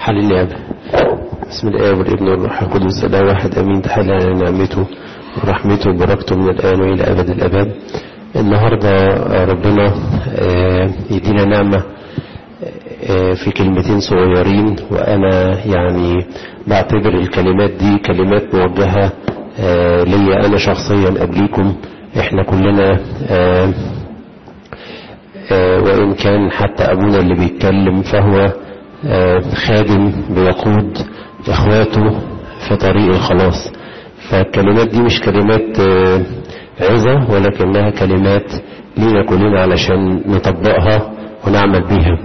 حليل يا أبا بسم الآب والابن والروح القدس لا واحد أمين تحل على نعمته ورحمته وبركته من الآن وإلى أبد الأبد النهاردة ربنا يدينا نعمة في كلمتين صغيرين وأنا يعني بعتبر الكلمات دي كلمات موجهة ليا أنا شخصيا قبليكم احنا كلنا وإن كان حتى أبونا اللي بيتكلم فهو خادم بيقود إخواته في طريق الخلاص فالكلمات دي مش كلمات عظة ولكنها كلمات لينا كلنا علشان نطبقها ونعمل بيها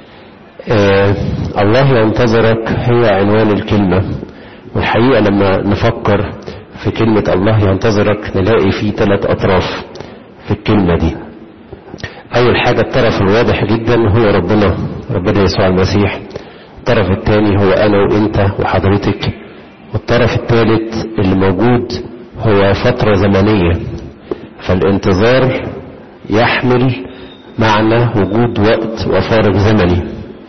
الله ينتظرك هي عنوان الكلمة والحقيقة لما نفكر في كلمة الله ينتظرك نلاقي فيه ثلاث أطراف في الكلمة دي أول حاجة الطرف الواضح جدا هو ربنا ربنا يسوع المسيح الطرف الثاني هو أنا وإنت وحضرتك والطرف الثالث اللي موجود هو فترة زمنية فالانتظار يحمل معنى وجود وقت وفارق زمني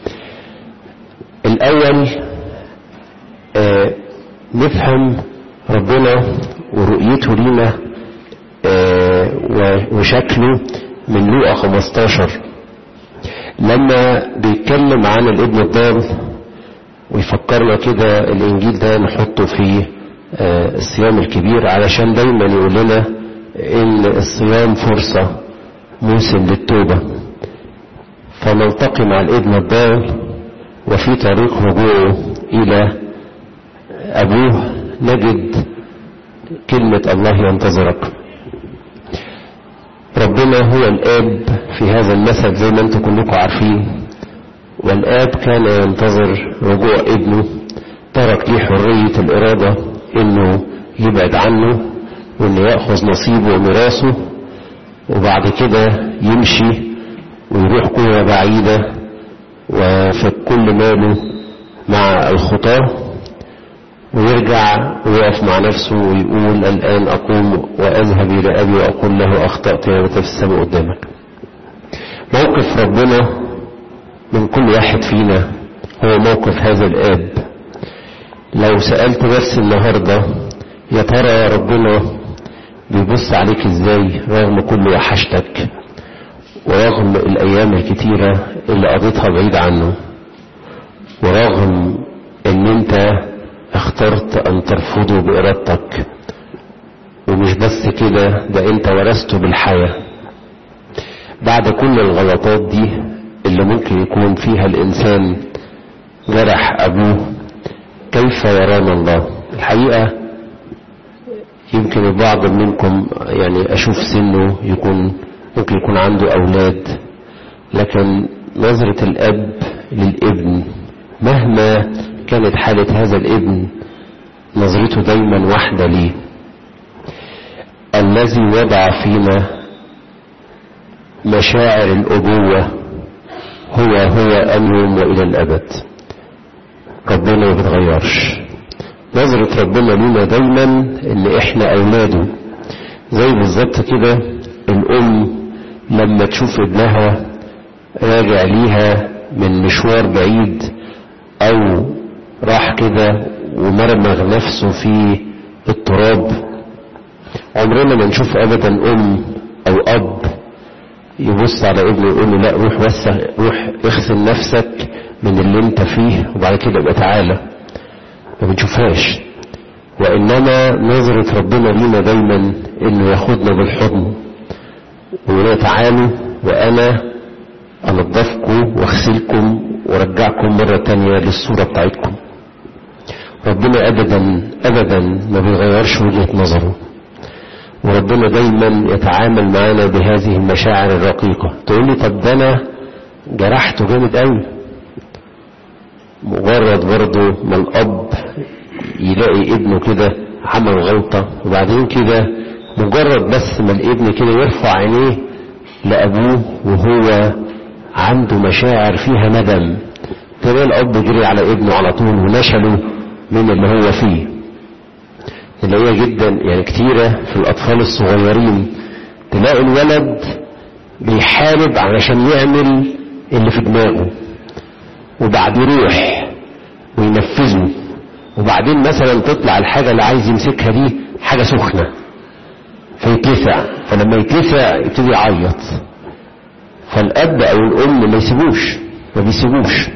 الأول آه نفهم ربنا ورؤيته لينا آه وشكله من لوقا 15 لما بيتكلم عن الابن الضال ويفكرنا كده الانجيل ده نحطه في آه الصيام الكبير علشان دايما يقول لنا ان الصيام فرصة موسم للتوبة فنلتقي مع الابن الضال وفي طريق رجوعه الى ابوه نجد كلمة الله ينتظرك ربنا هو الاب في هذا المثل زي ما انتم كلكم عارفين والاب كان ينتظر رجوع ابنه ترك ليه حرية الارادة انه يبعد عنه وانه يأخذ نصيبه وميراثه وبعد كده يمشي ويروح قوة بعيدة وفي كل ماله مع الخطاه ويرجع ويقف مع نفسه ويقول الآن أقوم وأذهب إلى أبي وأقول له أخطأت يا في السماء قدامك موقف ربنا من كل واحد فينا هو موقف هذا الآب لو سألت نفسي النهاردة يا ترى ربنا بيبص عليك ازاي رغم كل وحشتك ورغم الأيام الكتيرة اللي قضيتها بعيد عنه ورغم ان انت اخترت ان ترفضه بارادتك ومش بس كده ده انت ورثته بالحياة بعد كل الغلطات دي اللي ممكن يكون فيها الانسان جرح ابوه كيف يرانا الله الحقيقة يمكن البعض منكم يعني اشوف سنه يكون ممكن يكون عنده اولاد لكن نظرة الاب للابن مهما كانت حالة هذا الابن نظرته دايما واحدة ليه الذي وضع فينا مشاعر الأبوة هو هو اليوم وإلى الأبد ربنا ما بيتغيرش نظرة ربنا لينا دايما ان احنا اولاده زي بالظبط كده الام لما تشوف ابنها راجع ليها من مشوار بعيد او راح كده ومرمغ نفسه في التراب عمرنا ما نشوف ابدا ام او اب يبص على ابنه يقول له لا روح وسخ روح اغسل نفسك من اللي انت فيه وبعد كده ابقى تعالى ما بنشوفهاش وانما نظرة ربنا لينا دايما انه ياخدنا بالحضن ويقول تعالوا وانا انضفكم واغسلكم ورجعكم مرة تانية للصورة بتاعتكم ربنا ابدا ابدا ما بيغيرش وجهة نظره وربنا دايما يتعامل معانا بهذه المشاعر الرقيقة تقول لي طب ده انا جرحته جامد قوي مجرد برضه ما الاب يلاقي ابنه كده عمل غلطة وبعدين كده مجرد بس ما الابن كده يرفع عينيه لابوه وهو عنده مشاعر فيها ندم تلاقي الاب جري على ابنه على طول ونشله من اللي هو فيه تلاقيها جدا يعني كتيرة في الاطفال الصغيرين تلاقي الولد بيحارب علشان يعمل اللي في دماغه وبعد يروح ينفذه وبعدين مثلا تطلع الحاجة اللي عايز يمسكها دي حاجة سخنة فيتلسع فلما يتلسع يبتدي يعيط فالأب أو الأم ما يسيبوش ما بيسيبوش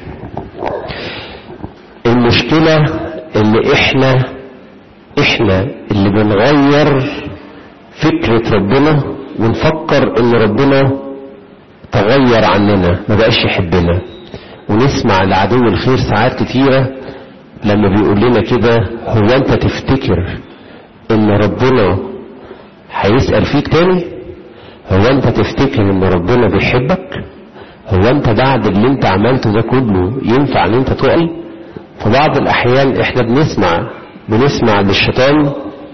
المشكلة ان احنا احنا اللي بنغير فكرة ربنا ونفكر ان ربنا تغير عننا ما بقاش يحبنا ونسمع لعدو الخير ساعات كتيرة لما بيقول لنا كده هو انت تفتكر ان ربنا هيسأل فيك تاني هو انت تفتكر ان ربنا بيحبك هو انت بعد اللي انت عملته ده كله ينفع ان انت تقل في بعض الاحيان احنا بنسمع بنسمع للشيطان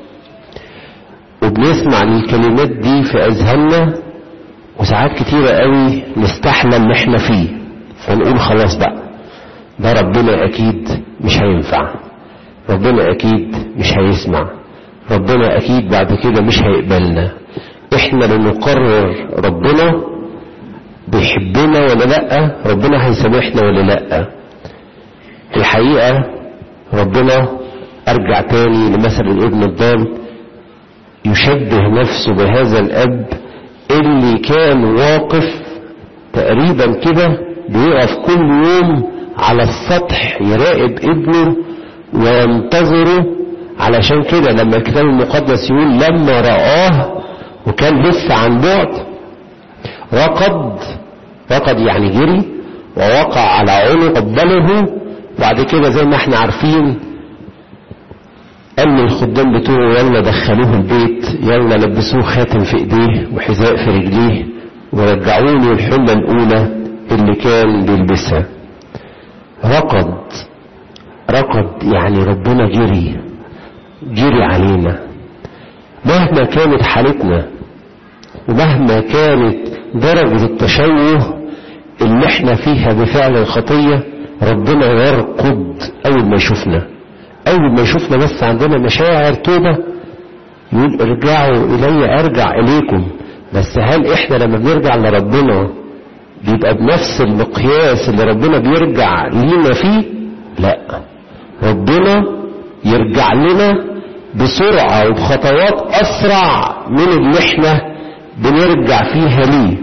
وبنسمع للكلمات دي في اذهاننا وساعات كتيرة قوي نستحلى اللي احنا فيه فنقول خلاص بقى ده ربنا اكيد مش هينفع ربنا اكيد مش هيسمع ربنا اكيد بعد كده مش هيقبلنا احنا اللي نقرر ربنا بيحبنا ولا لا ربنا هيسامحنا ولا لا الحقيقة ربنا ارجع تاني لمثل الابن الضال يشبه نفسه بهذا الاب اللي كان واقف تقريبا كده بيقف كل يوم على السطح يراقب ابنه وينتظره علشان كده لما الكتاب المقدس يقول لما رآه وكان لسه عن بعد رقد رقد يعني جري ووقع على عنق قبله بعد كده زي ما احنا عارفين قال للخدام بتوعه يلا دخلوه البيت يلا لبسوه خاتم في ايديه وحذاء في رجليه ورجعوا له الحلة الأولى اللي كان بيلبسها رقد رقد يعني ربنا جري جري علينا مهما كانت حالتنا ومهما كانت درجة التشوه اللي احنا فيها بفعل الخطية ربنا يرقد أول ما يشوفنا أول ما يشوفنا بس عندنا مشاعر توبة يقول ارجعوا إلي أرجع إليكم بس هل احنا لما بنرجع لربنا بيبقى بنفس المقياس اللي ربنا بيرجع لينا فيه لا ربنا يرجع لنا بسرعة وبخطوات أسرع من اللي احنا بنرجع فيها ليه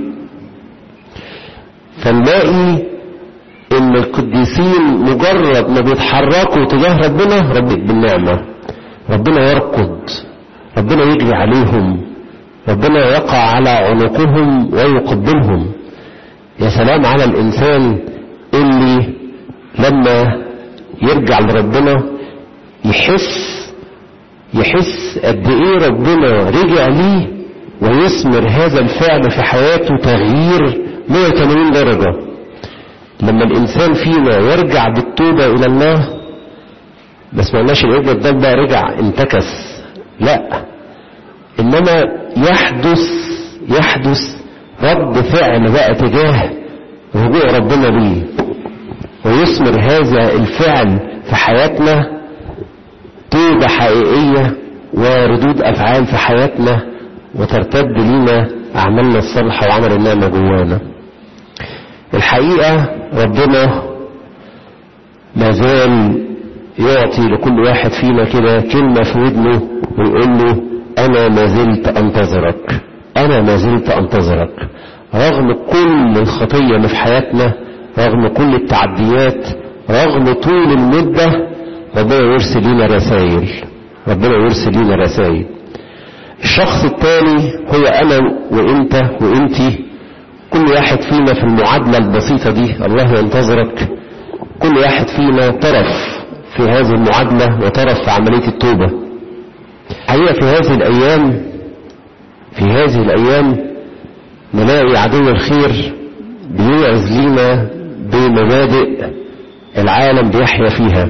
فنلاقي ان القديسين مجرد ما بيتحركوا تجاه ربنا رب بالنعمة ربنا يركض ربنا يجري عليهم ربنا يقع على عنقهم ويقبلهم يا سلام على الانسان اللي لما يرجع لربنا يحس يحس قد ايه ربنا رجع ليه ويثمر هذا الفعل في حياته تغيير 180 درجة لما الانسان فينا يرجع بالتوبة الى الله ما سمعناش الابن الضال بقى رجع انتكس لا انما يحدث يحدث رد فعل بقى تجاه رجوع ربنا ليه ويثمر هذا الفعل في حياتنا توبة حقيقية وردود أفعال في حياتنا وترتد لنا أعمالنا الصالحة وعمل النعمة جوانا الحقيقة ربنا ما زال يعطي لكل واحد فينا كده كلمة في ودنه ويقول له أنا ما زلت أنتظرك أنا ما زلت أنتظرك رغم كل الخطية اللي في حياتنا رغم كل التعديات رغم طول المدة ربنا يرسل لنا رسائل ربنا يرسل لنا رسائل الشخص الثاني هو أنا وإنت وإنتي كل واحد فينا في المعادلة البسيطة دي الله ينتظرك كل واحد فينا طرف في هذه المعادلة وطرف في عملية التوبة حقيقة في هذه الأيام في هذه الأيام نلاقي عدو الخير بيوعظ لينا بمبادئ العالم بيحيا فيها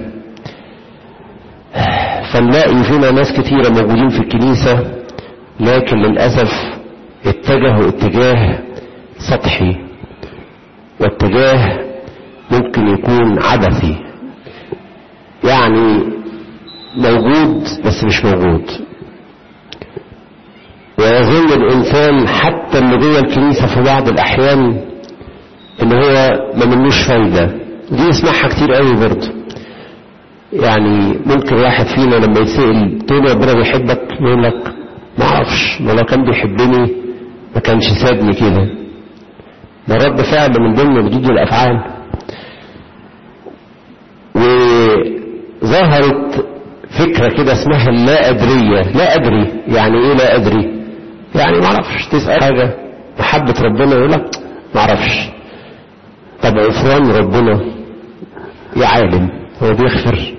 فنلاقي فينا ناس كتيرة موجودين في الكنيسة لكن للأسف اتجهوا اتجاه سطحي واتجاه ممكن يكون عبثي يعني موجود بس مش موجود ويظن الإنسان حتى اللي جوه الكنيسة في بعض الأحيان إن هو ما منوش فايدة دي اسمعها كتير قوي برضه يعني ممكن واحد فينا لما يسأل تقول ربنا بيحبك يقول لك ما اعرفش ما لو كان بيحبني ما كانش سابني كده ده رد فعل من ضمن ردود الافعال وظهرت فكرة كده اسمها اللا أدرية لا أدري يعني إيه لا أدري يعني ما اعرفش تسأل حاجة محبة ربنا يقول لك ما اعرفش طب غفران ربنا يا عالم هو بيغفر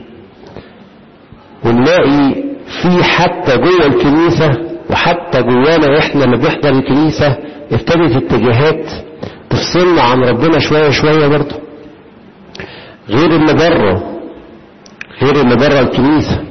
ونلاقي في حتى جوه الكنيسة وحتى جوانا احنا اللي بنحضر الكنيسة ابتدت اتجاهات تفصلنا عن ربنا شوية شوية برضه غير اللي بره غير اللي بره الكنيسة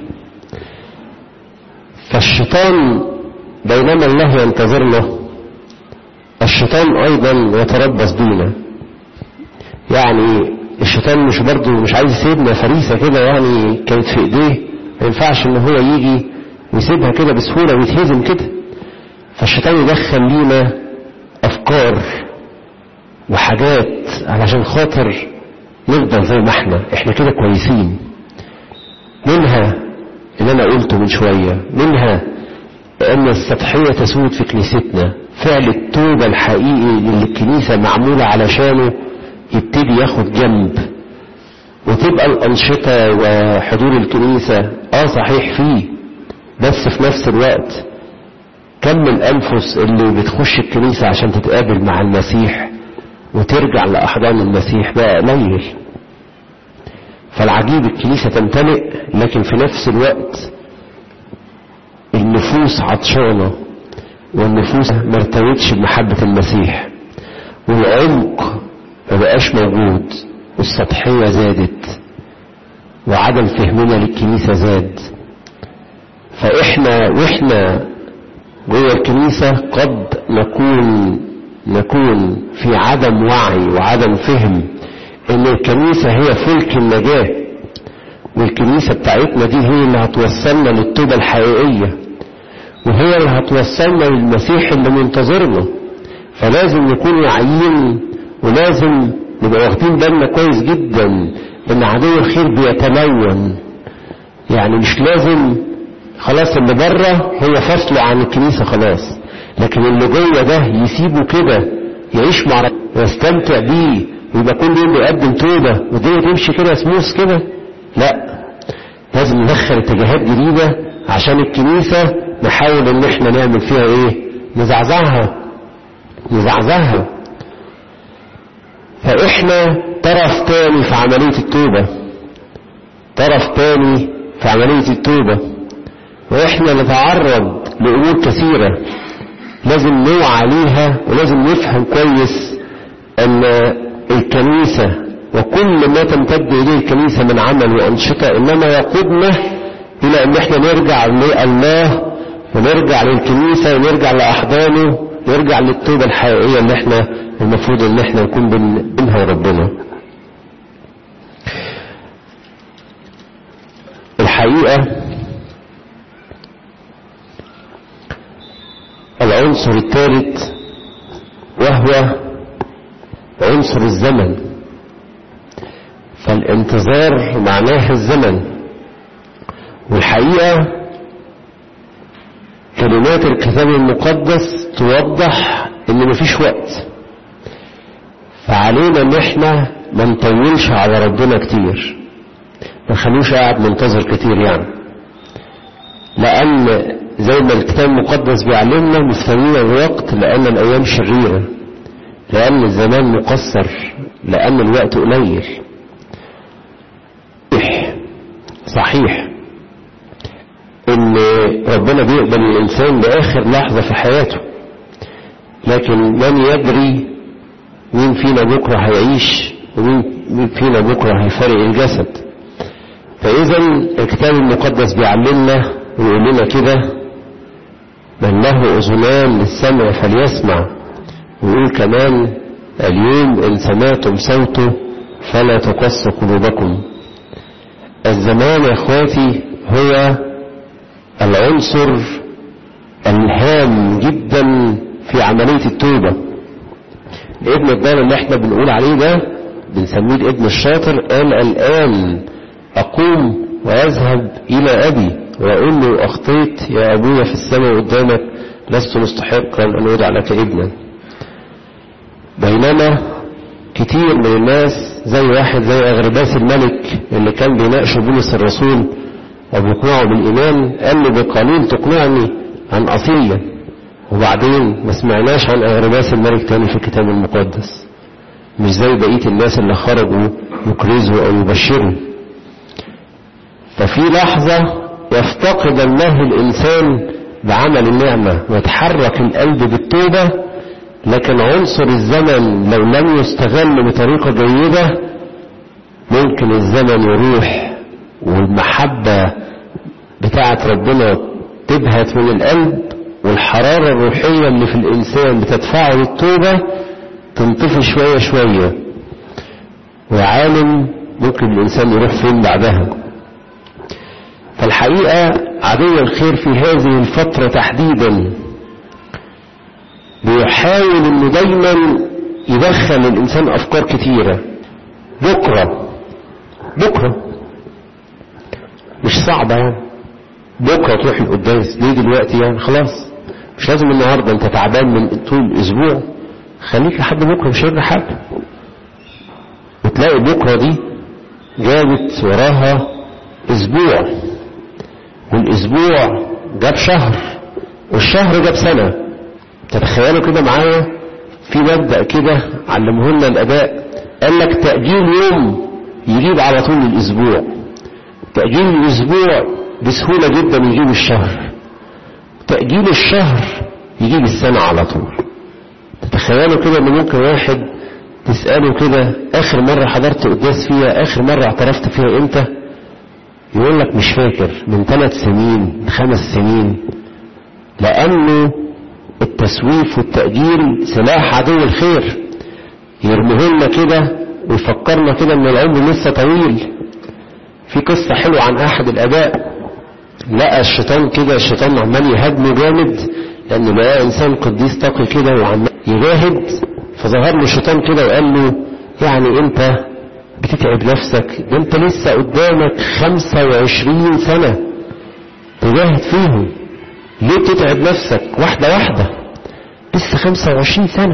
فالشيطان بينما الله ينتظرنا الشيطان ايضا يتربص بينا يعني الشيطان مش برضه مش عايز يسيبنا فريسة كده يعني كانت في ايديه ما ينفعش ان هو يجي ويسيبها كده بسهولة ويتهزم كده فالشيطان يدخل لينا افكار وحاجات علشان خاطر نفضل زي ما احنا احنا كده كويسين منها اللي انا قلته من شوية منها ان السطحية تسود في كنيستنا فعل التوبة الحقيقي اللي الكنيسة معمولة علشانه يبتدي ياخد جنب وتبقى الأنشطة وحضور الكنيسة اه صحيح فيه بس في نفس الوقت كم الأنفس اللي بتخش الكنيسة عشان تتقابل مع المسيح وترجع لأحضان المسيح بقى قليل فالعجيب الكنيسة تمتلئ لكن في نفس الوقت النفوس عطشانة والنفوس ما ارتوتش بمحبة المسيح والعمق ما بقاش موجود والسطحية زادت وعدم فهمنا للكنيسة زاد فإحنا وإحنا جوه الكنيسة قد نكون نكون في عدم وعي وعدم فهم ان الكنيسة هي فلك النجاة والكنيسة بتاعتنا دي هي اللي هتوصلنا للتوبة الحقيقية وهي اللي هتوصلنا للمسيح اللي منتظرنا فلازم نكون واعيين ولازم نبقى واخدين بالنا كويس جدا ان عدو الخير بيتلون يعني مش لازم خلاص اللي بره هو فصله عن الكنيسة خلاص لكن اللي جوه ده يسيبه كده يعيش مع ربنا ويستمتع بيه ويبقى كل يوم بيقدم توبة والدنيا تمشي كده سموث كده لا لازم ندخل اتجاهات جديدة عشان الكنيسة نحاول ان احنا نعمل فيها ايه نزعزعها نزعزعها فاحنا طرف تاني في عملية التوبة طرف تاني في عملية التوبة واحنا نتعرض لامور كثيرة لازم نوعى عليها ولازم نفهم كويس ان الكنيسة وكل ما تمتد اليه الكنيسة من عمل وانشطة انما يقودنا الى ان احنا نرجع لله ونرجع للكنيسة ونرجع لاحضانه نرجع للتوبة الحقيقية اللي احنا المفروض ان احنا نكون بينها وربنا الحقيقة العنصر الثالث وهو عنصر الزمن فالانتظار معناه الزمن والحقيقة كلمات الكتاب المقدس توضح ان مفيش وقت فعلينا ان احنا ما نطولش على ربنا كتير ما نخلوش قاعد منتظر كتير يعني لان زي ما الكتاب المقدس بيعلمنا مستنينا الوقت لان الايام شريره لأن الزمان مقصر لأن الوقت قليل صحيح إن ربنا بيقبل الإنسان لآخر لحظة في حياته لكن من يدري مين فينا بكرة هيعيش ومين فينا بكرة هيفارق الجسد فإذا الكتاب المقدس بيعلمنا ويقول لنا كده من له أذنان للسمع فليسمع ويقول كمان اليوم إن سمعتم صوته فلا تقص قلوبكم الزمان يا اخواتي هو العنصر الهام جدا في عملية التوبة الابن الضال اللي احنا بنقول عليه ده بنسميه الابن الشاطر قال الآن أقوم ويذهب إلى أبي ويقول له أخطيت يا أبويا في السماء قدامك لست مستحقا أن أدع لك ابنا بينما كتير من الناس زي واحد زي أغرباس الملك اللي كان بيناقشه بولس الرسول وبيقنعه بالإيمان قال له بقليل تقنعني عن أصيلة وبعدين ما سمعناش عن أغرباس الملك تاني في الكتاب المقدس مش زي بقية الناس اللي خرجوا يكرزوا أو يبشروا ففي لحظة يفتقد الله الإنسان بعمل النعمة ويتحرك القلب بالتوبة لكن عنصر الزمن لو لم يستغل بطريقة جيدة ممكن الزمن يروح والمحبة بتاعة ربنا تبهت من القلب والحرارة الروحية اللي في الإنسان بتدفعه للتوبة تنطفي شوية شوية وعالم ممكن الإنسان يروح فين بعدها فالحقيقة عدو الخير في هذه الفترة تحديدا بيحاول انه دايما يدخل الانسان افكار كتيرة بكرة بكرة مش صعبة يعني بكرة تروح القداس ليه دلوقتي يعني خلاص مش لازم النهاردة انت تعبان من طول الاسبوع خليك لحد بكرة مش هيجري حاجة وتلاقي بكرة دي جابت وراها اسبوع والاسبوع جاب شهر والشهر جاب سنة تتخيلوا كده معايا في مبدأ كده علمه لنا الاباء قال لك تأجيل يوم يجيب على طول الاسبوع تأجيل الاسبوع بسهولة جدا يجيب الشهر تأجيل الشهر يجيب السنة على طول تتخيلوا كده ان ممكن واحد تسأله كده اخر مرة حضرت قداس فيها اخر مرة اعترفت فيها امتى يقول لك مش فاكر من ثلاث سنين خمس سنين لانه التسويف والتأجيل سلاح عدو الخير يرميهولنا كده ويفكرنا كده ان العمر لسه طويل في قصة حلوة عن احد الاباء لقى الشيطان كده الشيطان عمال يهاجمه جامد لانه لقى انسان قديس تقي كده وعمال يجاهد فظهر له الشيطان كده وقال له يعني انت بتتعب نفسك ده انت لسه قدامك 25 سنة تجاهد فيهم ليه بتتعب نفسك واحدة واحدة لسه 25 سنة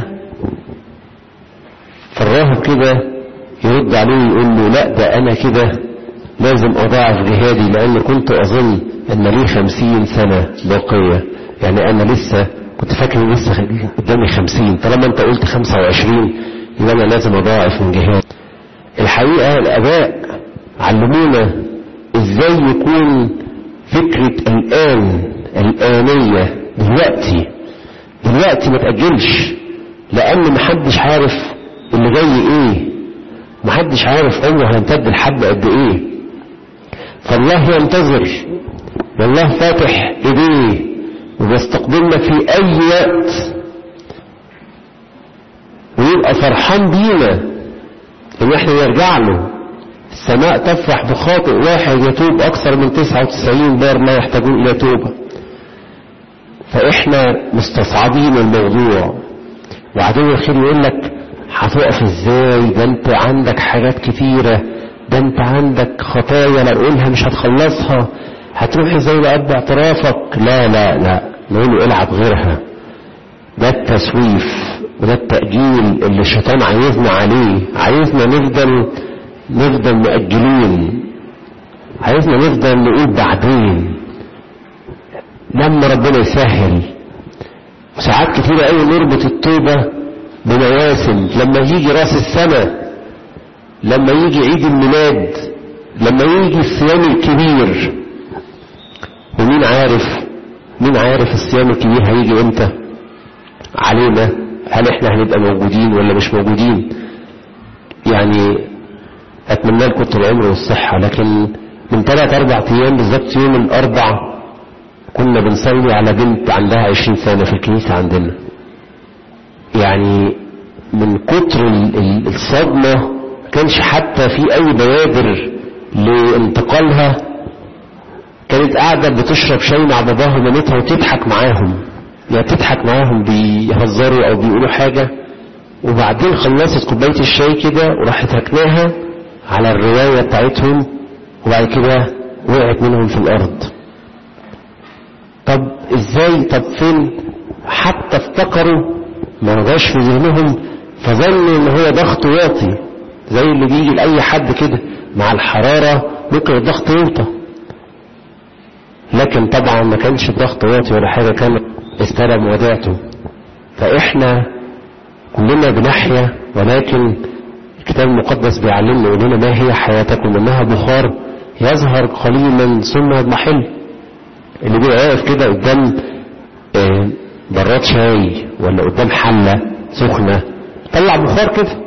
فالراهب كده يرد عليه ويقول له لا ده انا كده لازم اضاعف جهادي لان كنت اظن ان لي خمسين سنة باقية يعني انا لسه كنت فاكر لسه قدامي خمسين طالما انت قلت خمسة وعشرين يبقى انا لازم اضاعف من جهادي الحقيقة الاباء علمونا ازاي يكون فكرة الان الانية دلوقتي دلوقتي ما تأجلش لان محدش عارف اللي جاي ايه محدش عارف عمره هيمتد لحد قد ايه فالله ينتظر والله فاتح ايديه وبيستقبلنا في اي وقت ويبقى فرحان بينا ان احنا نرجع له السماء تفرح بخاطئ واحد يتوب اكثر من 99 بار لا يحتاجون الى توبة فاحنا مستصعبين الموضوع وعدو الخير يقول لك هتقف ازاي ده انت عندك حاجات كتيرة ده انت عندك خطايا لو قولها مش هتخلصها هتروح ازاي لأب اعترافك لا لا لا نقول له العب غيرها ده التسويف وده التأجيل اللي الشيطان عايزنا عليه عايزنا نفضل نفضل مؤجلين عايزنا نفضل نقول بعدين لما ربنا يسهل وساعات كتيرة قوي نربط التوبة بمواسم لما يجي راس السنة لما يجي عيد الميلاد لما يجي الصيام الكبير ومين عارف مين عارف الصيام الكبير هيجي امتى علينا هل احنا هنبقى موجودين ولا مش موجودين يعني اتمنى لكم طول العمر والصحة لكن من ثلاث اربع ايام بالظبط يوم الاربع كنا بنصلي على بنت عندها عشرين سنة في الكنيسة عندنا يعني من كتر الصدمة كانش حتى في اي بوادر لانتقالها كانت قاعدة بتشرب شاي مع باباها ومامتها وتضحك معاهم يعني تضحك معاهم بيهزروا او بيقولوا حاجة وبعدين خلصت كوباية الشاي كده وراحت ركناها على الرواية بتاعتهم وبعد كده وقعت منهم في الارض طب ازاي طب فين حتى افتكروا ما رجعش في ذهنهم فظنوا ان هو ضغط واطي زي اللي بيجي لاي حد كده مع الحرارة ممكن الضغط يوطى لكن طبعا ما كانش الضغط واطي ولا حاجة كان استلم وداعته فاحنا كلنا بنحيا ولكن الكتاب المقدس بيعلمنا يقول لنا ما هي حياتكم انها بخار يظهر قليلا ثم يضمحل اللي بيبقى واقف كده قدام آه، براد شاي ولا قدام حله سخنه طلع بخار كده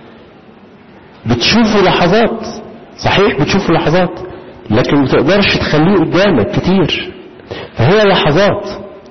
بتشوفه لحظات صحيح بتشوفه لحظات لكن ما تقدرش تخليه قدامك كتير فهي لحظات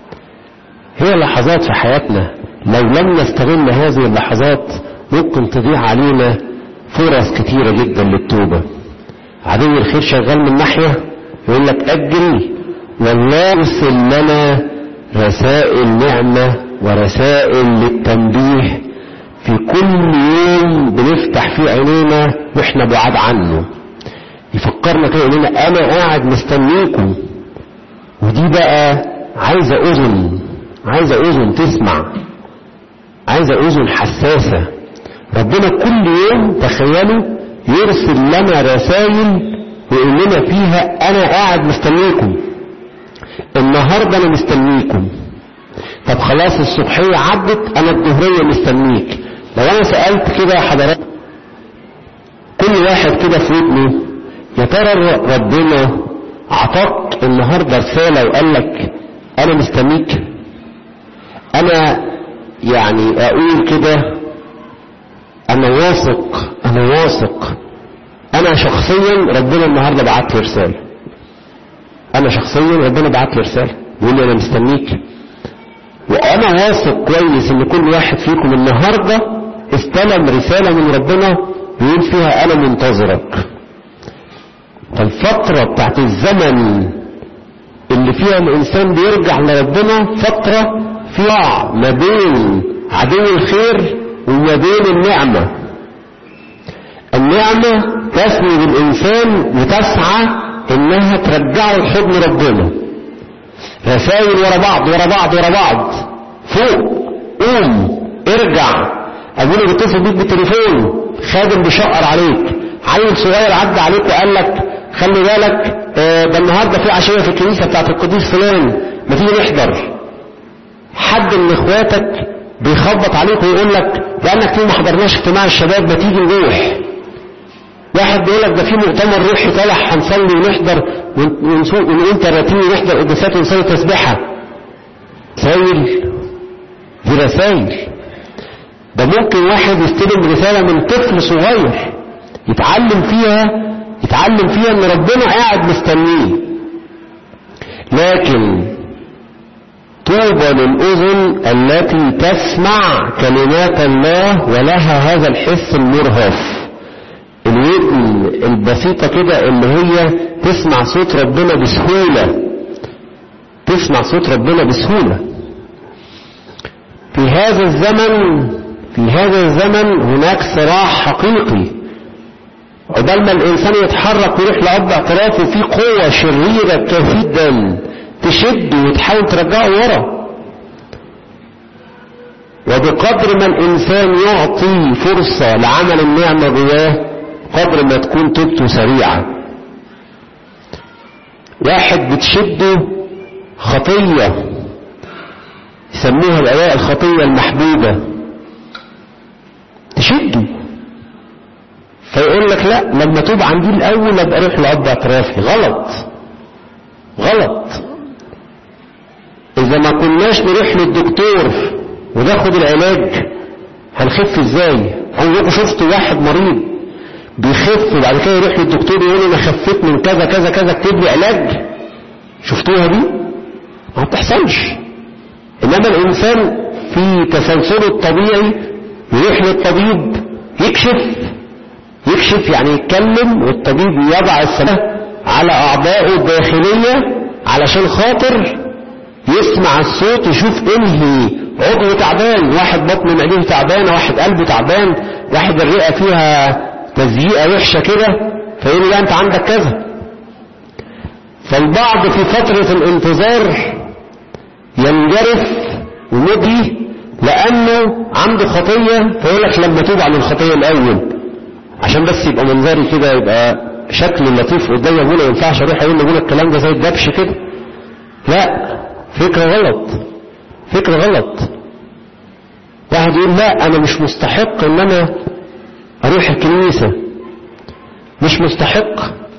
هي لحظات في حياتنا لو لم نستغل هذه اللحظات ممكن تضيع علينا فرص كتيرة جدا للتوبة عدو الخير شغال من ناحية يقول لك أجل والله يرسل لنا رسائل نعمة ورسائل للتنبيه في كل يوم بنفتح فيه عينينا واحنا بعاد عنه يفكرنا كده يقول لنا انا قاعد مستنيكم ودي بقى عايزه اذن عايزه اذن تسمع عايزه اذن حساسه ربنا كل يوم تخيلوا يرسل لنا رسائل ويقول لنا فيها انا قاعد مستنيكم النهارده انا مستنيكم طب خلاص الصبحيه عدت انا الظهريه مستنيك لو انا سالت كده يا حضرات كل واحد كده في ودنه يا ترى ربنا اعطاك النهارده رساله وقال لك انا مستنيك انا يعني اقول كده انا واثق انا واثق انا شخصيا ربنا النهارده بعت لي رساله انا شخصيا ربنا بعت لي رساله بيقول لي انا مستنيك وانا واثق كويس ان كل واحد فيكم النهارده استلم رساله من ربنا بيقول فيها انا منتظرك فالفتره بتاعت الزمن اللي فيها الانسان بيرجع لربنا فتره فيها ما بين عدو الخير وما بين النعمه النعمه تسند الانسان وتسعى انها ترجعه لحضن ربنا رسائل ورا بعض ورا بعض ورا بعض فوق قوم ارجع ابونا بيتصل بيك بالتليفون خادم بيشقر عليك عيل صغير عدى عليك وقال لك خلي بالك آه، ده النهارده في عشيه في الكنيسه بتاعت القديس فلان ما تيجي نحضر حد من اخواتك بيخبط عليك ويقول لك بقالنا كتير ما حضرناش اجتماع الشباب ما تيجي نروح واحد بيقول لك ده في مؤتمر روحي طالع هنصلي ونحضر ونسوق ونقول تراتيب ونحضر قداسات ونصلي تسبيحه رسايل دي رسايل ده ممكن واحد يستلم رساله من طفل صغير يتعلم فيها يتعلم فيها ان ربنا قاعد مستنيه لكن طوبى للأذن التي تسمع كلمات الله ولها هذا الحس المرهف الودن البسيطة كده اللي هي تسمع صوت ربنا بسهولة تسمع صوت ربنا بسهولة في هذا الزمن في هذا الزمن هناك صراع حقيقي عقبال ما الإنسان يتحرك ويروح لأب اعترافه في قوة شريرة جدا تشد وتحاول ترجعه ورا وبقدر ما الإنسان يعطي فرصة لعمل النعمة جواه قدر ما تكون توبته سريعة واحد بتشده خطية يسموها الآية الخطية المحبوبة تشده فيقول لك لا لما توب عن دي الأول أبقى أروح لأب اعترافي غلط غلط إذا ما كناش نروح للدكتور وناخد العلاج هنخف ازاي؟ عمركم شفتوا واحد مريض بيخف وبعد كده يروح للدكتور يقول انا خفيت من كذا كذا كذا اكتب لي علاج شفتوها دي ما بتحصلش انما الانسان في تسلسله الطبيعي يروح للطبيب يكشف يكشف يعني يتكلم والطبيب يضع السماء على اعضائه الداخليه علشان خاطر يسمع الصوت يشوف انهي عضو تعبان واحد بطن معدته تعبانه واحد قلبه تعبان واحد الرئه فيها تزييقه وحشه كده فيقول لا انت عندك كذا فالبعض في فترة الانتظار ينجرف ومضي لأنه عنده خطية فيقول لك لما توب عن الخطية الأول عشان بس يبقى منظري كده يبقى شكل لطيف قدام ابونا ما ينفعش اروح اقول لابونا الكلام ده زي الدبش كده لا فكرة غلط فكرة غلط واحد يقول لا انا مش مستحق ان انا اروح الكنيسة مش مستحق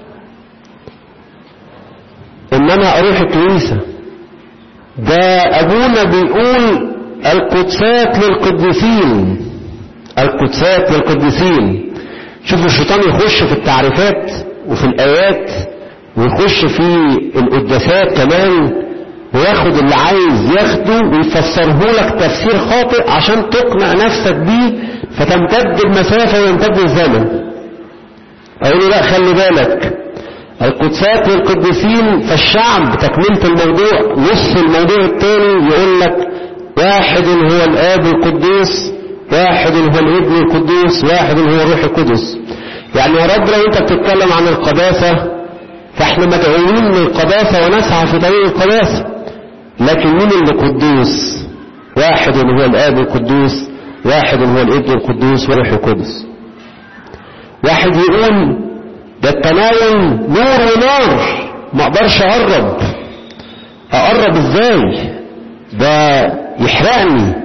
ان انا اروح الكنيسة ده ابونا بيقول القدسات للقديسين القدسات للقديسين شوف الشيطان يخش في التعريفات وفي الآيات ويخش في القداسات كمان وياخد اللي عايز ياخده ويفسره لك تفسير خاطئ عشان تقنع نفسك بيه فتمتد المسافة ويمتد الزمن أقول له لا خلي بالك القدسات للقديسين فالشعب تكملة الموضوع نص الموضوع الثاني يقول لك واحد هو الآب القدوس واحد هو الابن القدوس واحد هو الروح القدس يعني يا رب لو انت بتتكلم عن القداسة فاحنا مدعوين للقداسة ونسعى في طريق القداسة لكن مين اللي قدوس واحد هو الاب القدوس واحد هو الابن القدوس والروح القدس واحد يقول ده التناول نور ونار ما اقدرش اقرب اقرب ازاي ده يحرقني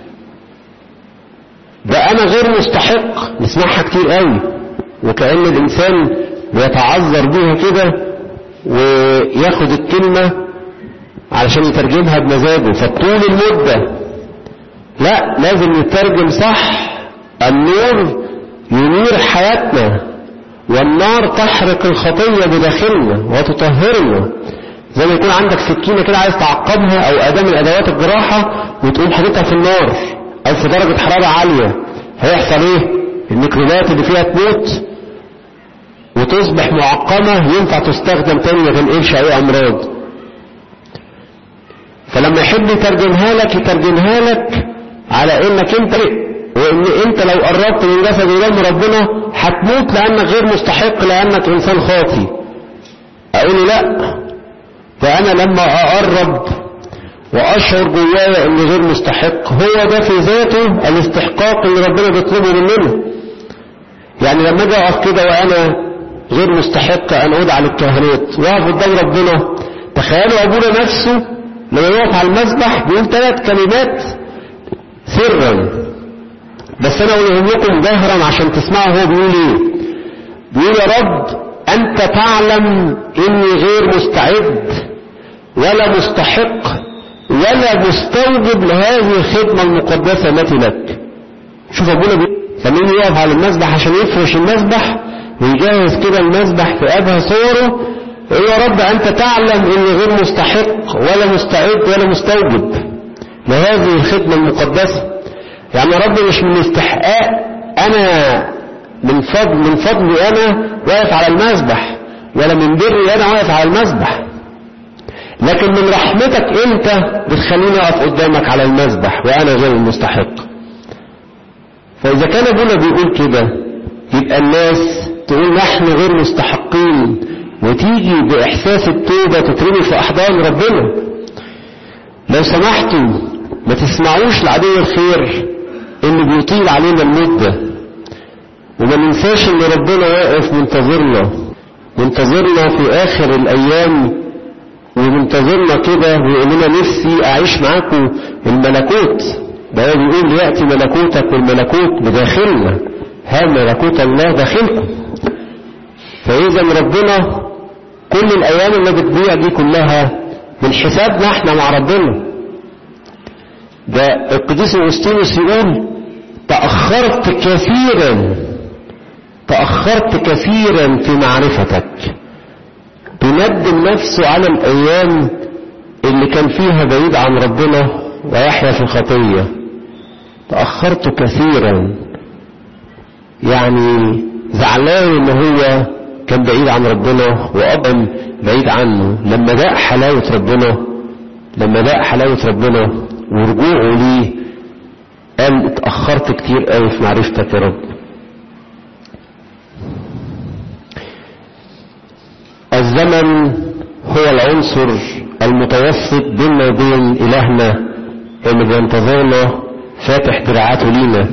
ده انا غير مستحق نسمعها كتير قوي وكأن الانسان بيتعذر بيها كده وياخد الكلمة علشان يترجمها بمزاجه فطول المدة لا لازم يترجم صح النور ينير حياتنا والنار تحرق الخطية بداخلنا وتطهرنا زي ما يكون عندك سكينة كده عايز تعقمها او اداة من ادوات الجراحة وتقوم حاططها في النار او في درجة حرارة عالية هيحصل ايه الميكروبات اللي فيها تموت وتصبح معقمة ينفع تستخدم تاني ما تنقلش اي امراض فلما يحب يترجمها لك يترجمها لك على انك انت وان انت لو قربت من جسد ودم ربنا هتموت لانك غير مستحق لانك انسان خاطي اقول لا فانا لما اقرب واشعر جوايا اني غير مستحق هو ده في ذاته الاستحقاق اللي ربنا بيطلبه مننا يعني لما اجي اقف كده وانا غير مستحق ان ادعى للكهنوت واقف قدام ربنا تخيلوا ابونا نفسه لما يقف على المسبح بيقول ثلاث كلمات سرا بس انا اقولهم لكم جهرا عشان تسمعوا هو بيقول ايه بيقول يا رب انت تعلم اني غير مستعد ولا مستحق ولا مستوجب لهذه الخدمة المقدسة التي لك شوف ابونا بيقول لما يجي يقف على المسبح عشان يفرش المسبح ويجهز كده المسبح في ابهى صوره يقول يا رب انت تعلم اني غير مستحق ولا مستعد ولا مستوجب لهذه الخدمة المقدسة يعني يا رب مش من استحقاق انا من فضل من فضلي انا واقف على المسبح ولا من بري انا واقف على المسبح لكن من رحمتك انت بتخليني اقف قدامك على المسبح وانا غير المستحق فاذا كان ابونا بيقول كده يبقى الناس تقول نحن غير مستحقين وتيجي باحساس التوبة تترمي في احضان ربنا لو سمحتوا ما تسمعوش لعدو الخير اللي بيطيل علينا المدة وما ننساش ان ربنا واقف منتظرنا منتظرنا في اخر الايام ومنتظرنا كده ويقول لنا نفسي اعيش معاكم الملكوت ده بيقول ياتي ملكوتك والملكوت بداخلنا ها ملكوت الله داخلكم فاذا ربنا كل الايام اللي بتضيع دي كلها من حسابنا احنا مع ربنا ده القديس اغسطينوس يقول تاخرت كثيرا تاخرت كثيرا في معرفتك بيندم نفسه على الأيام اللي كان فيها بعيد عن ربنا ويحيا في الخطية تأخرت كثيرا يعني زعلان ان هو كان بعيد عن ربنا وأبا بعيد عنه لما داق حلاوة ربنا لما داق حلاوة ربنا ورجوعه ليه قال اتأخرت كتير قوي في معرفتك يا رب الزمن هو العنصر المتوسط بيننا وبين إلهنا اللي بينتظرنا فاتح دراعاته لينا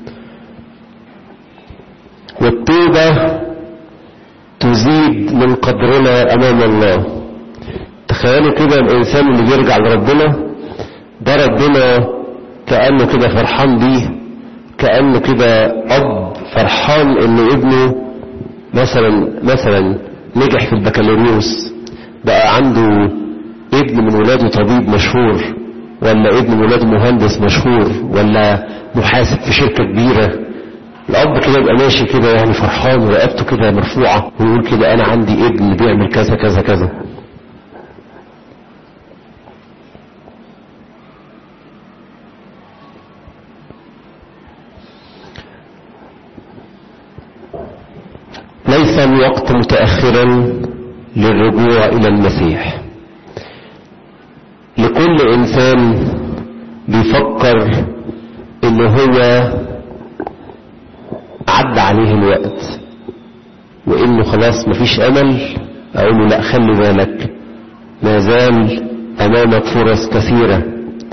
والتوبة تزيد من قدرنا أمام الله تخيلوا كده الإنسان اللي بيرجع لربنا ده ربنا كأنه كده فرحان بيه كأنه كده أب فرحان إن ابنه مثلا مثلا نجح في البكالوريوس بقى عنده ابن من ولاده طبيب مشهور ولا ابن من ولاده مهندس مشهور ولا محاسب في شركة كبيرة الأب كده يبقى ماشي كده يعني فرحان ورقبته كده مرفوعة ويقول كده أنا عندي ابن بيعمل كذا كذا كذا ليس الوقت متأخرا للرجوع إلى المسيح لكل إنسان بيفكر إن هو عدى عليه الوقت وإنه خلاص مفيش أمل أقول له لا خلي بالك ما زال أمامك فرص كثيرة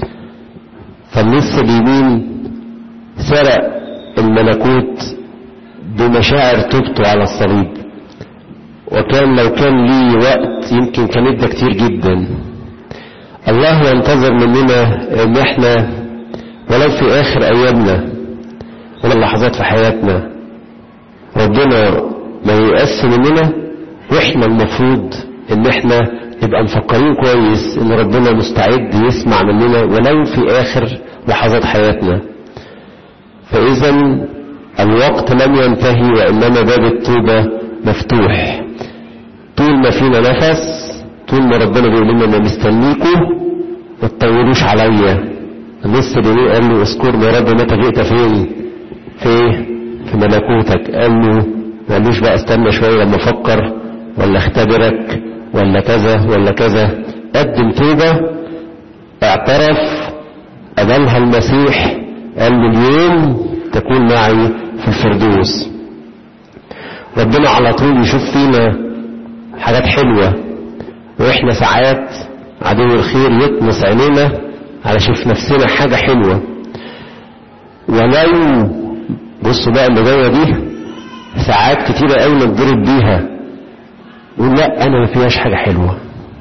فالنص اليمين سرق الملكوت بمشاعر توبته على الصليب وكان لو كان لي وقت يمكن كان ادى كتير جدا الله ينتظر مننا ان احنا ولو في اخر ايامنا ولا لحظات في حياتنا ربنا ما ييأس مننا واحنا المفروض ان احنا نبقى مفكرين كويس ان ربنا مستعد يسمع مننا ولو في اخر لحظات حياتنا فاذا الوقت لم ينتهي وإنما باب التوبة مفتوح طول ما فينا نفس طول ما ربنا بيقول لنا انا مستنيكوا ما تطولوش عليا النص اليمين قال له اذكرني يا رب متى جئت فين في ايه في ملكوتك قال له ما قالوش بقى استنى شويه لما افكر ولا اختبرك ولا كذا ولا كذا قدم توبه اعترف قبلها المسيح قال له اليوم تكون معي في الفردوس ربنا على طول يشوف فينا حاجات حلوة واحنا ساعات عدو الخير يطمس عينينا على شوف نفسنا حاجة حلوة ولو بصوا بقى اللي جاية دي ساعات كتيرة قوي نتضرب بيها يقول لا انا ما فيهاش حاجة حلوة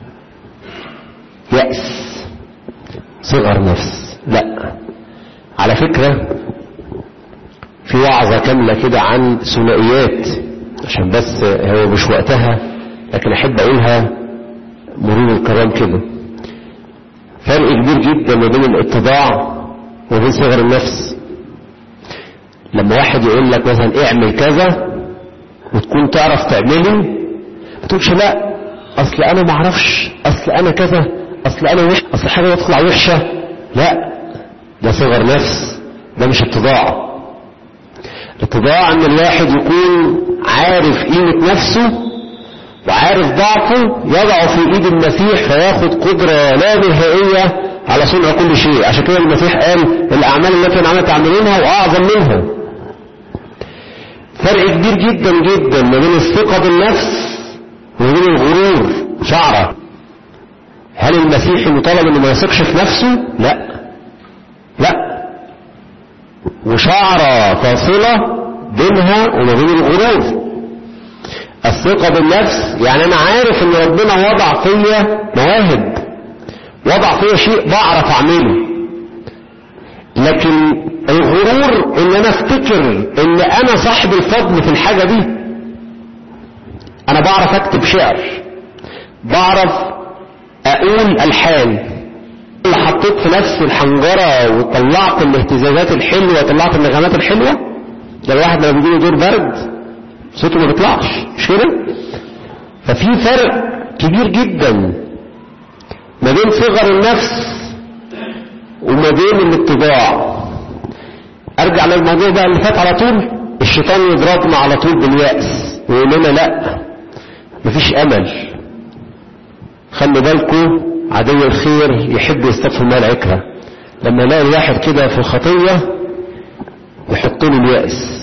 يأس صغر نفس لا على فكرة في وعظة كاملة كده عن ثنائيات عشان بس هو مش وقتها لكن احب اقولها مرور الكرام كده فرق كبير جدا ما بين الاتضاع وبين صغر النفس لما واحد يقول لك مثلا اعمل كذا وتكون تعرف تعمله ما تقولش لا اصل انا ما اعرفش اصل انا كذا اصل انا وحش اصل حاجه تطلع وحشه لا ده صغر نفس ده مش اتضاع الاتضاع ان الواحد يكون عارف قيمة نفسه وعارف ضعفه يضعه في ايد المسيح فياخد قدرة لا نهائية على صنع كل شيء عشان كده المسيح قال الاعمال التي انا تعملونها واعظم منها فرق كبير جدا جدا ما بين الثقة بالنفس وما بين الغرور شعرة هل المسيحي مطالب انه ما يثقش في نفسه لا لا وشعرة فاصلة بينها وما بين الغرور الثقة بالنفس يعني انا عارف ان ربنا وضع فيا مواهب وضع فيا شيء بعرف اعمله لكن الغرور ان انا افتكر ان انا صاحب الفضل في الحاجة دي انا بعرف اكتب شعر بعرف اقول الحان اللي حطيت في نفسي الحنجرة وطلعت الاهتزازات الحلوة وطلعت النغمات الحلوة ده الواحد لما بيجيله دور برد صوته ما بيطلعش مش كده ففي فرق كبير جدا ما بين صغر النفس وما بين الاتباع ارجع للموضوع بقى اللي فات على طول الشيطان يضربنا على طول باليأس ويقول لنا لا مفيش امل خلوا بالكم عدو الخير يحب يصطف المال عكرة لما يلاقي الواحد كده في الخطية يحط له اليأس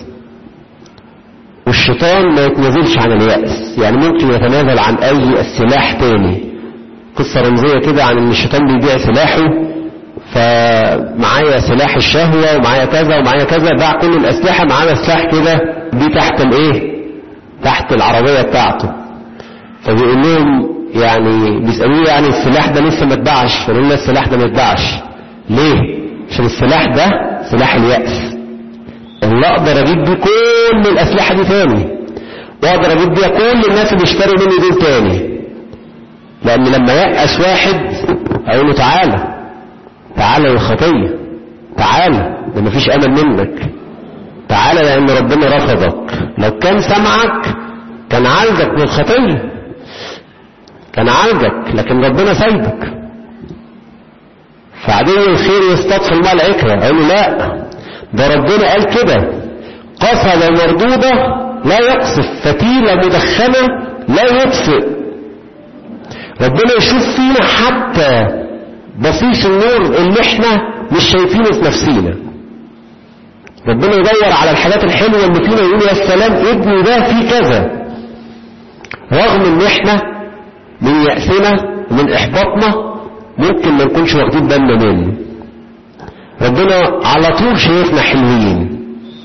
والشيطان ما يتنازلش عن اليأس يعني ممكن يتنازل عن اي السلاح تاني قصة رمزية كده عن ان الشيطان بيبيع سلاحه فمعايا سلاح الشهوة ومعايا كذا ومعايا كذا باع كل الاسلحة معانا سلاح كده دي تحت الايه تحت العربية بتاعته فبيقول لهم يعني بيسألوه يعني السلاح ده لسه ما اتباعش فقالوا لنا السلاح ده ما اتباعش ليه عشان السلاح ده سلاح اليأس اللي اقدر اجيب بيه كل الاسلحة دي تاني واقدر اجيب بيها كل الناس اللي اشتروا مني دول تاني لان لما يأس واحد اقول له تعالى تعالى يا خطية تعالى ده مفيش امل منك تعالى لان ربنا رفضك لو كان سمعك كان عالجك من الخطية كان عالجك لكن ربنا سايبك فعدو الخير يصطاد في الماء العكرة قال له لا ده ربنا قال كده قصد مردودة لا يقصف فتيلة مدخنة لا يطفئ ربنا يشوف فينا حتى بصيص النور اللي احنا مش شايفينه في نفسينا ربنا يدور على الحاجات الحلوة اللي فينا يقول يا سلام ابني ده فيه كذا رغم ان احنا من يأسنا ومن احباطنا ممكن ما نكونش واخدين بالنا منه ربنا على طول شايفنا حلوين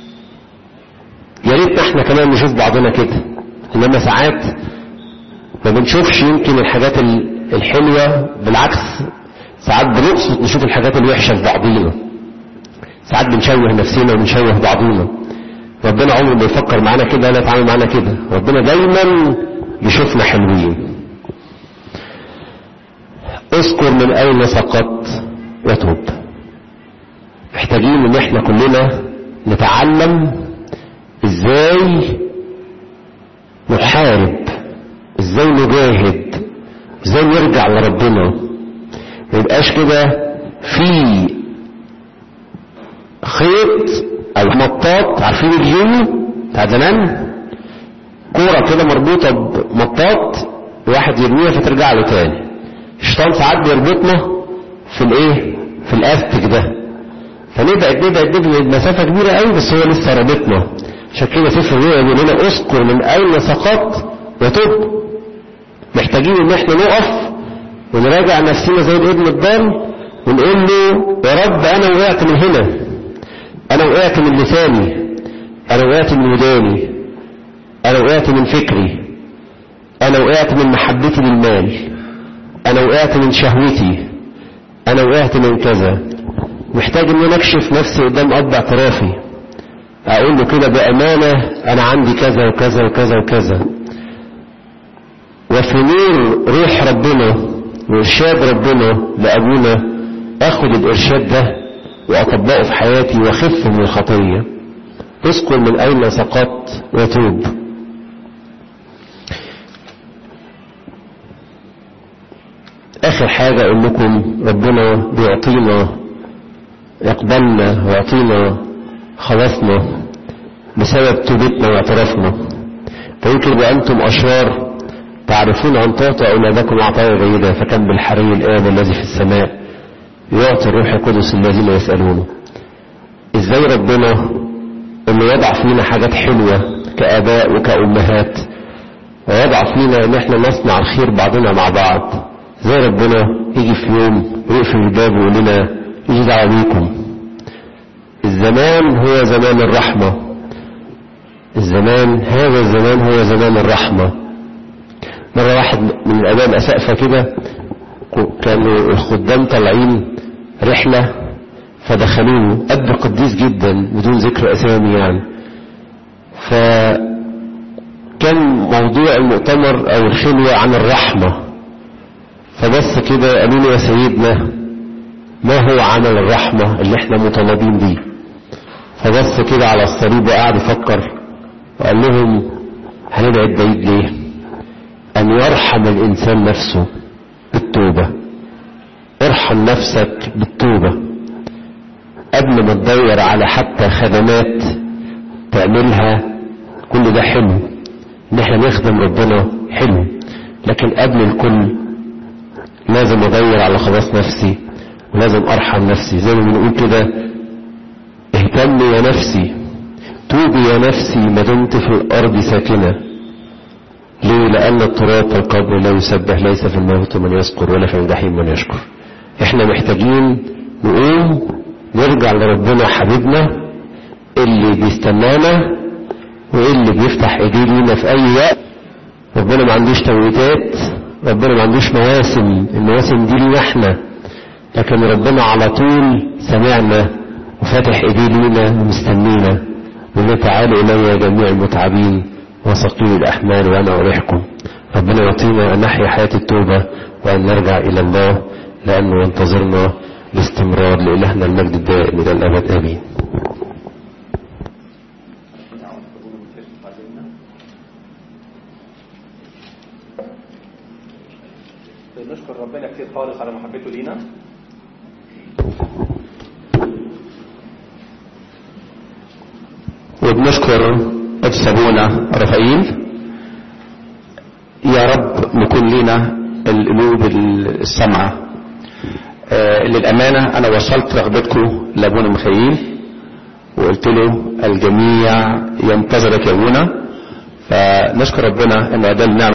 يا ريتنا احنا كمان نشوف بعضنا كده انما ساعات ما بنشوفش يمكن الحاجات الحلوة بالعكس ساعات بنقصد نشوف الحاجات الوحشة في بعضينا ساعات بنشوه نفسنا وبنشوه بعضينا ربنا عمره ما يفكر معانا كده ولا يتعامل معانا كده ربنا دايما يشوفنا حلوين اذكر من اين سقطت وتوب محتاجين ان احنا كلنا نتعلم ازاي نحارب ازاي نجاهد ازاي نرجع لربنا ما يبقاش كده في خيط او مطاط عارفين اليوم بتاع زمان كوره كده مربوطه بمطاط الواحد يرميها فترجع له تاني الشيطان ساعات بيربطنا في الايه في الاستك ده فنبعد نبعد نبعد مسافه كبيره قوي بس هو لسه رابطنا عشان كده سفر الرؤيا بيقول لنا اذكر من اين سقطت وتب محتاجين ان احنا نقف ونراجع نفسنا زي الابن الضال ونقول له يا رب انا وقعت من هنا انا وقعت من لساني انا وقعت من وداني انا وقعت من فكري انا وقعت من محبتي للمال انا وقعت من شهوتي انا وقعت من كذا محتاج ان انا اكشف نفسي قدام اب اعترافي اقول له كده بامانه انا عندي كذا وكذا وكذا وكذا وفي نور روح ربنا وارشاد ربنا لابونا اخد الارشاد ده واطبقه في حياتي واخف من الخطيه اذكر من اين سقطت وتوب اخر حاجة اقول لكم ربنا بيعطينا يقبلنا ويعطينا خلاصنا بسبب توبتنا واعترافنا فيمكن وانتم اشرار تعرفون ان تعطوا اولادكم عطايا جيدة فكم بالحري الاب الذي في السماء يعطي الروح القدس الذين يسألونه ازاي ربنا انه يضع فينا حاجات حلوة كاباء وكأمهات ويضع فينا ان احنا نصنع الخير بعضنا مع بعض زي ربنا يجي في يوم ويقفل الباب ويقول لنا يجي دعوة بيكم الزمان هو زمان الرحمة الزمان هذا الزمان هو زمان الرحمة مرة واحد من الآباء الأسقفة كده كانوا الخدام طالعين رحلة فدخلوه أب قديس جدا بدون ذكر أسامي يعني فكان موضوع المؤتمر أو الخلوة عن الرحمة فبس كده قالوا له يا سيدنا ما هو عمل الرحمة اللي احنا مطالبين بيه فبس كده على الصليب وقعد يفكر وقال لهم هنبعد بعيد ليه ان يرحم الانسان نفسه بالتوبة ارحم نفسك بالتوبة قبل ما تدور على حتى خدمات تعملها كل ده حلو ان احنا نخدم ربنا حلو لكن قبل الكل لازم ادور على خلاص نفسي ولازم ارحم نفسي زي ما بنقول كده اهتم يا نفسي توبي يا نفسي ما دمت في الارض ساكنه ليه لأن التراب في القبر لا يسبح ليس في الموت من يذكر ولا في الجحيم من يشكر احنا محتاجين نقوم نرجع لربنا حبيبنا اللي بيستنانا واللي بيفتح ايديه لينا في اي وقت ربنا ما عندوش توقيتات ربنا ما عندوش مواسم المواسم دي لينا احنا لكن ربنا على طول سمعنا وفاتح ايديه لينا ومستنينا وقال تعالوا الي جميع المتعبين وثقيل الاحمال وانا اريحكم ربنا يعطينا ان نحيا حياه التوبه وان نرجع الى الله لانه ينتظرنا باستمرار لالهنا المجد الدائم الى الابد امين نشكر ربنا كتير خالص على محبته لينا وبنشكر قدس ابونا رفائيل يا رب نكون لنا القلوب السمعة آه للأمانة أنا وصلت رغبتكم لأبونا مخيل وقلت له الجميع ينتظرك يا أبونا فنشكر ربنا أن ده النعمة